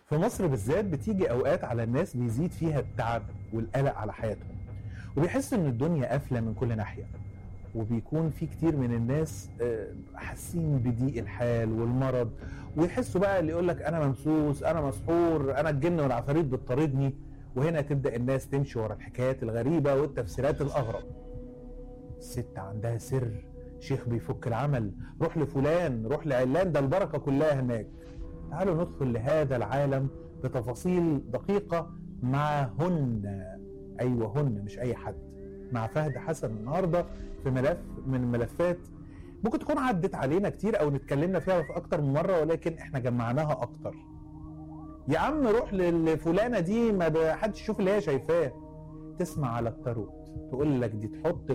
في مصر بالذات بتيجي اوقات على الناس بيزيد فيها التعب والقلق على حياتهم وبيحس ان الدنيا قافله من كل ناحيه وبيكون في كتير من الناس آه، حاسين بضيق الحال والمرض ويحسوا بقى اللي يقول لك انا ممسوس انا مسحور انا الجن والعفاريت بتطاردني وهنا تبدا الناس تمشي ورا الحكايات الغريبه والتفسيرات الاغرب الست عندها سر شيخ بيفك العمل روح لفلان روح لعلان ده البركه كلها هناك تعالوا ندخل لهذا العالم بتفاصيل دقيقه مع هن ايوه هن مش اي حد مع فهد حسن النهارده في ملف من الملفات ممكن تكون عدت علينا كتير او نتكلمنا فيها في اكتر من مره ولكن احنا جمعناها اكتر يا عم روح للفلانه دي ما حدش يشوف اللي هي شايفاه تسمع على التاروت تقول لك دي تحط